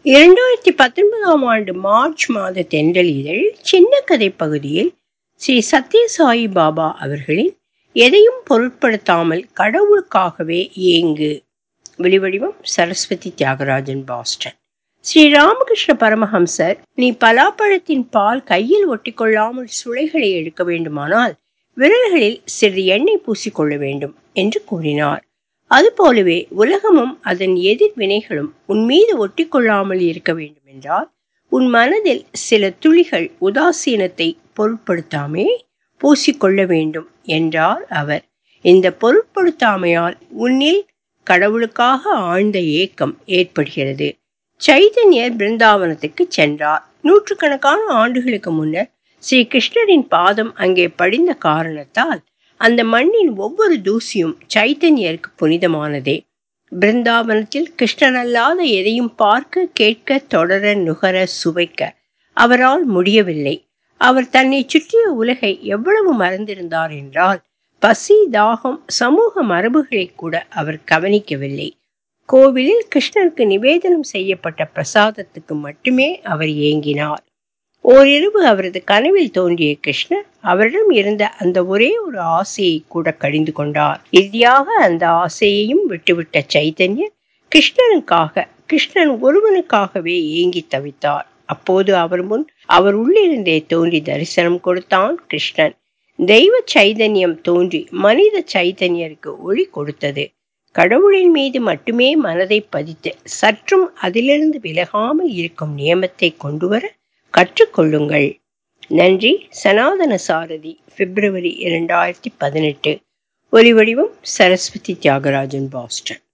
இரண்டாயிரத்தி பத்தொன்பதாம் ஆண்டு மார்ச் மாத தென்றல் இதழில் சின்ன கதை பகுதியில் ஸ்ரீ சத்யசாயி பாபா அவர்களின் எதையும் பொருட்படுத்தாமல் கடவுளுக்காகவே ஏங்கு வெளிவடிவம் சரஸ்வதி தியாகராஜன் பாஸ்டன் ஸ்ரீ ராமகிருஷ்ண பரமஹம்சர் நீ பலாப்பழத்தின் பால் கையில் ஒட்டிக்கொள்ளாமல் சுளைகளை எடுக்க வேண்டுமானால் விரல்களில் சிறிது எண்ணெய் பூசிக்கொள்ள வேண்டும் என்று கூறினார் அதுபோலவே உலகமும் அதன் எதிர்வினைகளும் உன் மீது ஒட்டிக்கொள்ளாமல் இருக்க வேண்டும் என்றால் உன் மனதில் சில துளிகள் உதாசீனத்தை பொருட்படுத்தாமே பூசிக்கொள்ள வேண்டும் என்றார் அவர் இந்த பொருட்படுத்தாமையால் உன்னில் கடவுளுக்காக ஆழ்ந்த ஏக்கம் ஏற்படுகிறது சைதன்யர் பிருந்தாவனத்துக்கு சென்றார் நூற்றுக்கணக்கான ஆண்டுகளுக்கு முன்னர் ஸ்ரீ கிருஷ்ணரின் பாதம் அங்கே படிந்த காரணத்தால் அந்த மண்ணின் ஒவ்வொரு தூசியும் சைத்தன்யருக்கு புனிதமானதே பிருந்தாவனத்தில் கிருஷ்ணனல்லாத எதையும் பார்க்க கேட்க தொடர நுகர சுவைக்க அவரால் முடியவில்லை அவர் தன்னை சுற்றிய உலகை எவ்வளவு மறந்திருந்தார் என்றால் பசி தாகம் சமூக மரபுகளை கூட அவர் கவனிக்கவில்லை கோவிலில் கிருஷ்ணருக்கு நிவேதனம் செய்யப்பட்ட பிரசாதத்துக்கு மட்டுமே அவர் ஏங்கினார் ஓரிரவு அவரது கனவில் தோன்றிய கிருஷ்ணர் அவரிடம் இருந்த அந்த ஒரே ஒரு ஆசையை கூட கடிந்து கொண்டார் இறுதியாக அந்த ஆசையையும் விட்டுவிட்ட சைத்தன்யர் கிருஷ்ணனுக்காக கிருஷ்ணன் ஒருவனுக்காகவே ஏங்கி தவித்தார் அப்போது அவர் முன் அவர் உள்ளிருந்தே தோன்றி தரிசனம் கொடுத்தான் கிருஷ்ணன் தெய்வ சைதன்யம் தோன்றி மனித சைதன்யருக்கு ஒளி கொடுத்தது கடவுளின் மீது மட்டுமே மனதை பதித்து சற்றும் அதிலிருந்து விலகாமல் இருக்கும் நியமத்தை கொண்டுவர கற்றுக்கொள்ளுங்கள் நன்றி சனாதன சாரதி பிப்ரவரி இரண்டாயிரத்தி பதினெட்டு ஒலிவடிவம் சரஸ்வதி தியாகராஜன் பாஸ்டன்